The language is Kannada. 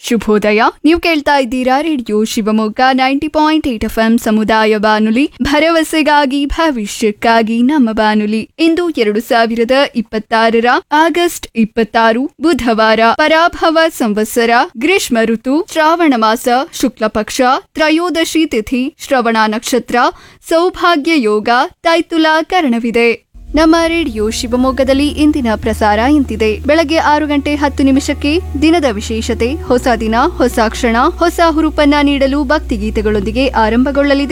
ಶುಭೋದಯ ನೀವು ಕೇಳ್ತಾ ಇದ್ದೀರಾ radio Shivamogga ninety point eight F M ಸಮುದಾಯ ಬಾನುಲಿ ಭರವಸೆಗಾಗಿ ಭವಿಷ್ಯಕ್ಕಾಗಿ ನಮ್ಮ ಬಾನುಲಿ ಇಂದು ಎರಡು ಸಾವಿರದ ಇಪ್ಪತ್ತಾರರ ಆಗಸ್ಟ್ ಇಪ್ಪತ್ತಾರು ಬುಧವಾರ ಪರಾಭವ ಸಂವತ್ಸರ ಗ್ರೀಷ್ಮ ಋತು ಶ್ರಾವಣ ಮಾಸ ಶುಕ್ಲ ಪಕ್ಷ ತ್ರಯೋದಶಿ ತಿಥಿ ಶ್ರವಣ ನಕ್ಷತ್ರ ಸೌಭಾಗ್ಯ ಯೋಗ ತೈತುಲಾ ಕರಣವಿದೆ ನಮ್ಮ ರೇಡಿಯೋ ಶಿವಮೊಗ್ಗದಲ್ಲಿ ಇಂದಿನ ಪ್ರಸಾರ ಇಂತಿದೆ ಬೆಳಗ್ಗೆ ಆರು ಗಂಟೆ ಹತ್ತು ನಿಮಿಷಕ್ಕೆ ದಿನದ ವಿಶೇಷತೆ ಹೊಸ ದಿನ ಹೊಸ ಕ್ಷಣ ಹೊಸ ಹುರುಪನ್ನ ನೀಡಲು ಭಕ್ತಿಗೀತೆಗಳೊಂದಿಗೆ ಆರಂಭಗೊಳ್ಳಲಿದೆ